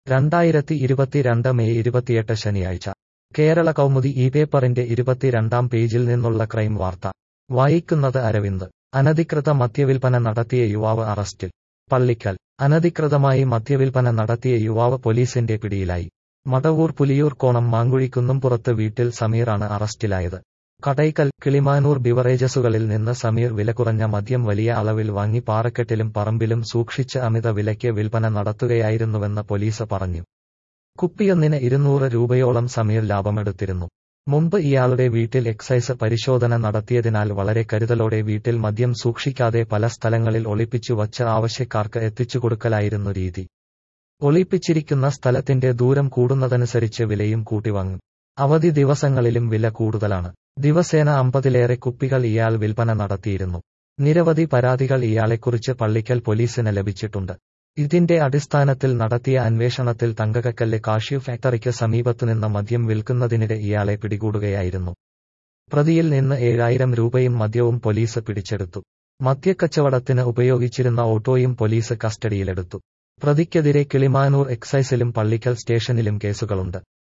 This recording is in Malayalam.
രണ്ടായിരത്തി ഇരുപത്തിരണ്ട് മെയ് ഇരുപത്തിയെട്ട് ശനിയാഴ്ച കേരള കൗമുദി ഈ പേപ്പറിന്റെ ഇരുപത്തിരണ്ടാം പേജിൽ നിന്നുള്ള ക്രൈം വാർത്ത വായിക്കുന്നത് അരവിന്ദ് അനധികൃത മദ്യവിൽപ്പന നടത്തിയ യുവാവ് അറസ്റ്റിൽ പള്ളിക്കൽ അനധികൃതമായി മദ്യവിൽപ്പന നടത്തിയ യുവാവ് പോലീസിന്റെ പിടിയിലായി മടവൂർ പുലിയൂർ കോണം മാങ്കുഴിക്കുന്നുംപുറത്ത് വീട്ടിൽ സമീറാണ് അറസ്റ്റിലായത് കടയ്ക്കൽ കിളിമാനൂർ ബിവറേജസുകളിൽ നിന്ന് സമീർ വിലകുറഞ്ഞ മദ്യം വലിയ അളവിൽ വാങ്ങി പാറക്കെട്ടിലും പറമ്പിലും സൂക്ഷിച്ച് അമിത വിലയ്ക്ക് വിൽപ്പന നടത്തുകയായിരുന്നുവെന്ന് പോലീസ് പറഞ്ഞു കുപ്പിയൊന്നിന് ഇരുന്നൂറ് രൂപയോളം സമീർ ലാഭമെടുത്തിരുന്നു മുമ്പ് ഇയാളുടെ വീട്ടിൽ എക്സൈസ് പരിശോധന നടത്തിയതിനാൽ വളരെ കരുതലോടെ വീട്ടിൽ മദ്യം സൂക്ഷിക്കാതെ പല സ്ഥലങ്ങളിൽ ഒളിപ്പിച്ചു വച്ച് ആവശ്യക്കാർക്ക് എത്തിച്ചുകൊടുക്കലായിരുന്നു രീതി ഒളിപ്പിച്ചിരിക്കുന്ന സ്ഥലത്തിന്റെ ദൂരം കൂടുന്നതനുസരിച്ച് വിലയും കൂട്ടിവാങ്ങും അവധി ദിവസങ്ങളിലും വില കൂടുതലാണ് ദിവസേന അമ്പതിലേറെ കുപ്പികൾ ഇയാൾ വിൽപ്പന നടത്തിയിരുന്നു നിരവധി പരാതികൾ ഇയാളെക്കുറിച്ച് പള്ളിക്കൽ പോലീസിന് ലഭിച്ചിട്ടുണ്ട് ഇതിന്റെ അടിസ്ഥാനത്തിൽ നടത്തിയ അന്വേഷണത്തിൽ തങ്കകക്കല്ല് കാഷ്യൂ ഫാക്ടറിക്ക് സമീപത്തുനിന്ന് മദ്യം വിൽക്കുന്നതിനിടെ ഇയാളെ പിടികൂടുകയായിരുന്നു പ്രതിയിൽ നിന്ന് ഏഴായിരം രൂപയും മദ്യവും പോലീസ് പിടിച്ചെടുത്തു മദ്യക്കച്ചവടത്തിന് ഉപയോഗിച്ചിരുന്ന ഓട്ടോയും പോലീസ് കസ്റ്റഡിയിലെടുത്തു പ്രതിക്കെതിരെ കിളിമാനൂർ എക്സൈസിലും പള്ളിക്കൽ സ്റ്റേഷനിലും കേസുകളുണ്ട്